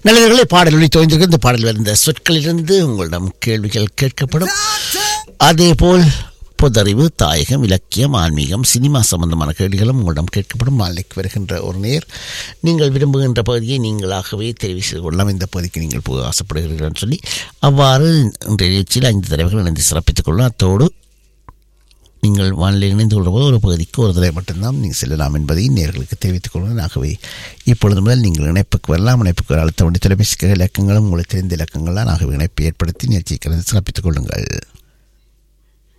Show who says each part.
Speaker 1: நல்லவர்களே பாடல் ஒளி தோய்ந்திருக்க இந்த பாடல் வருந்த சொற்களிலிருந்து உங்களிடம் கேள்விகள் கேட்கப்படும் அதேபோல் பொதறிவு தாயகம் இலக்கியம் ஆன்மீகம் சினிமா சம்பந்தமான கேள்விகளும் உங்களிடம் கேட்கப்படும் நாளைக்கு வருகின்ற ஒரு நேர் நீங்கள் விரும்புகின்ற பகுதியை நீங்களாகவே தெரிவு செய்து கொள்ளலாம் இந்த பகுதிக்கு நீங்கள் போக ஆசைப்படுகிறீர்கள் சொல்லி அவ்வாறு இன்றைய நிகழ்ச்சியில் ஐந்து தலைவர்கள் இணைந்து சிறப்பித்துக் கொள்ளலாம் அத்தோடு நீங்கள் வானிலை இணைந்து கொள்ளும்போது ஒரு பகுதிக்கு ஒரு தடவை மட்டும்தான் நீங்கள் செல்லலாம் என்பதை நேர்களுக்கு தெரிவித்துக் கொள்கிறேன் ஆகவே இப்பொழுது முதல் நீங்கள் இணைப்புக்கு வரலாம் இணைப்புக்கு வர அழுத்த வேண்டிய தொலைபேசிக்கு இலக்கங்களும் உங்களுக்கு தெரிந்த இலக்கங்களால் ஆகவே இணைப்பை ஏற்படுத்தி நிகழ்ச்சியை கலந்து சிறப்பித்துக் கொள்ளுங்கள்